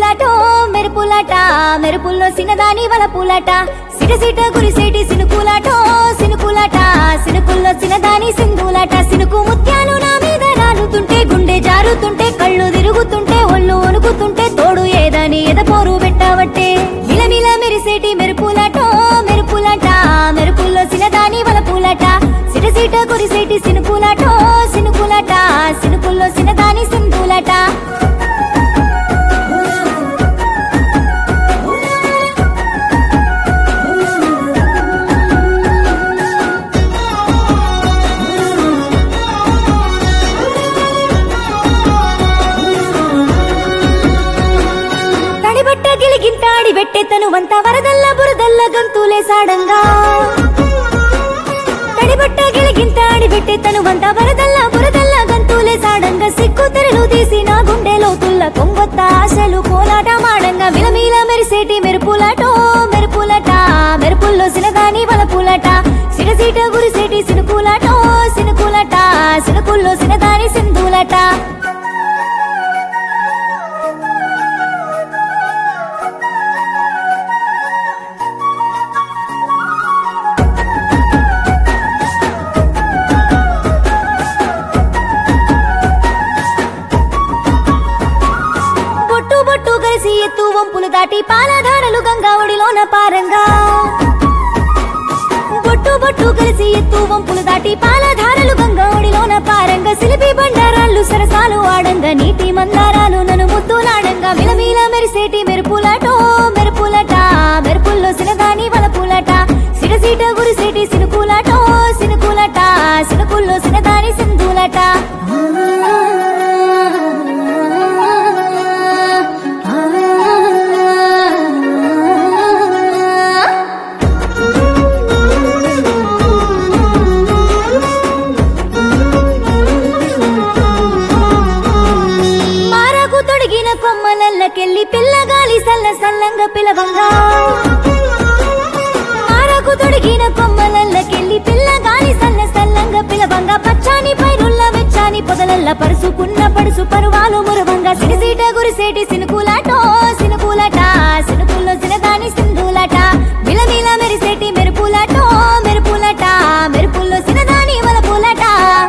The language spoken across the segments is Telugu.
మెరుపులాటో మెరుపులాట మెరుపుల్లో సినదాని వల పూలాట సిట సిట గురిసేటి సినుకులాటో సినుకులాట సినుకుల్లో సినదాని సింధులాట సినుకు ముత్యాలు నా మీద రాలుతుంటే గుండె జారుతుంటే కళ్ళు తిరుగుతుంటే ఒళ్ళు వణుకుతుంటే తోడు ఏదని ఎదపోరు పెట్టవట్టే మిలమిల మెరిసేటి మెరుపులాటో మెరుపులాట మెరుపుల్లో సినదాని వల పూలాట సిట సిట గురిసేటి సినుకులాటో సినుకులాట సినుకుల్లో సినదాని సింధులాట తడిబట్ట గిలిగింతాడి వెట్టెతను వంత వరదల్ల బురదల్ల గంతులే సాడంగా తడిబట్ట గిలిగింతాడి వెట్టెతను వంత వరదల్ల బురదల్ల గంతులే సాడంగా సిక్కు తెరలు తీసి నా గుండెలో తుల్ల కొంగొత్త ఆశలు కోలాట మాడంగా మిలమీల మెరిసేటి మెరుపులాటో మెరుపులట మెరుపుల్లో సినదాని వలపులట సిరసీట గురిసేటి సినుకులాటో సినుకులట సినుకుల్లో సినదాని సింధులట బొట్టు బొట్టు కలిసి ఎత్తు వంపులు దాటి పాలధారలు గంగా ఒడిలోన పారంగా బొట్టు బొట్టు కలిసి ఎత్తు వంపులు దాటి పాలధారలు గంగా ఒడిలోన పారంగా సిలిపి బండారాళ్ళు సరసాలు ఆడంగా నీటి మందారాలు నన్ను ముద్దులాడంగా మిలమీల మెరిసేటి మెరుపులాటో మెరుపులట మెరుపుల్లో సినదాని వలపులట సిడసీట గురిసేటి సినుకులాటో సినుకులట సినుకుల్లో సినదాని సింధులట మారకు తొడిగిన కొమ్మలల్లకెళ్ళి పిల్లగాలి సల్ల సల్లంగా పిలవంగా మారకు తొడిగిన కొమ్మలల్లకెళ్ళి పిల్లగాలి సల్ల సల్లంగా పిలవంగా పచ్చాని పైరుల్ల వెచ్చాని పొదలల్ల పరుసుకున్న పడుసు పరువాలు మురవంగా సిరిసీట గురిసేటి సినుకులాటో సినుకులాట సినుకుల్లో సినదాని సింధులాట మిలమిల మెరిసేటి మెరుపులాటో మెరుపులాట మెరుపుల్లో సినదాని వలపులాట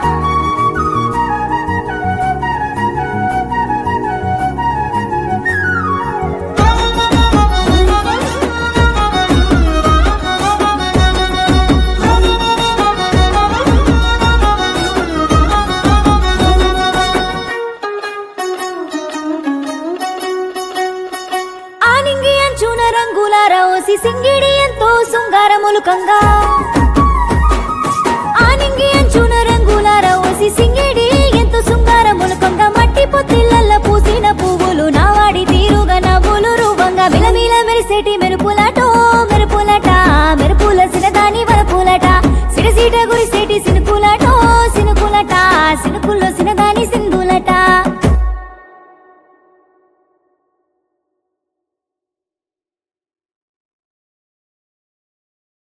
ఆనింగి అంచున రంగుల రోసి సింగిడి ఎంతో శృంగారములుకంగా ఆనింగి అంచున రంగుల రోసి సింగిడి ఎంతో శృంగారములుకంగా మట్టి పొత్తిళ్ళల్ల పూసిన పూ